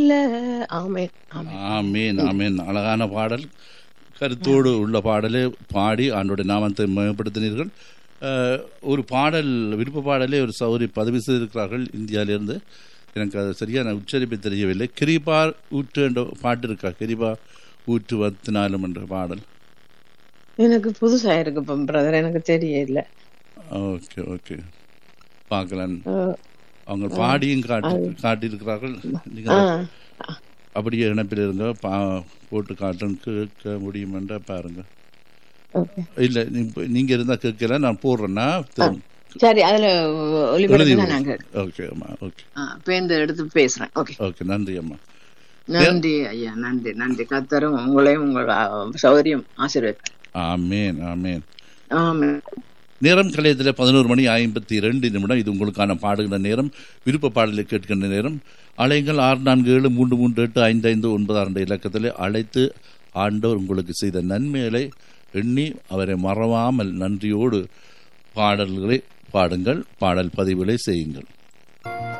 இல்ல ஆமென் ஆமென் ஆமீன் ஆமீன் அழகான பாடல் கருத்தோடு உள்ள பாடலை பாடி ஆண்டோடைய நாமத்தை மேம்படுத்தினீர்கள் அஹ், ஒரு பாடல் விருப்ப பாடலே ஒரு சௌரி பதவி செய்திருக்கிறார்கள் இந்தியாவிலிருந்து எனக்கு அது சரியான உச்சரிப்பு தெரியவில்லை கிரிபா ஊற்று என்ற பாட்டு இருக்கா கிரிபா ஊற்று வத்தினாலும் என்ற பாடல் எனக்கு புதுசா இருக்கு பிரதர் எனக்கு தெரியல ஓகே ஓகே பார்க்கலாம் அஹ், அவங்க பாடியும் காட்டி காட்டியிருக்கிறார்கள் ஆ, நீங்கள் அப்படியே இணைப்பில் இருங்க பா போட்டு காட்டுன்னு கேட்க முடியும் என்றா பாருங்க okay. இல்ல நீ- நீங்க இருந்தா கேட்கல நான் போடுறேன்னா சரி அதுல ஒளிபரப்பு நாங்க ஓகே அம்மா ஓகே பேருந்து எடுத்து பேசுறேன் ஓகே ஓகே நன்றி அம்மா நன்றி ஐயா நன்றி நன்றி கத்தரும் உங்களையும் உங்கள் அஹ், சௌகரியம் ஆசீர்வதிப்பார் ஆமேன் ஆமேன் ஆமென் நேரம் கலையத்தில் பதினோரு மணி ஐம்பத்தி ரெண்டு நிமிடம் இது உங்களுக்கான பாடுகிற நேரம் விருப்ப பாடலை கேட்கின்ற நேரம் அலைங்கள் ஆறு நான்கு ஏழு மூன்று மூன்று எட்டு ஐந்து ஐந்து ஒன்பது ஆறு இலக்கத்தில் அழைத்து ஆண்டவர் உங்களுக்கு செய்த நன்மைகளை எண்ணி அவரை மறவாமல் நன்றியோடு பாடல்களை பாடுங்கள் பாடல் பதிவுகளை செய்யுங்கள்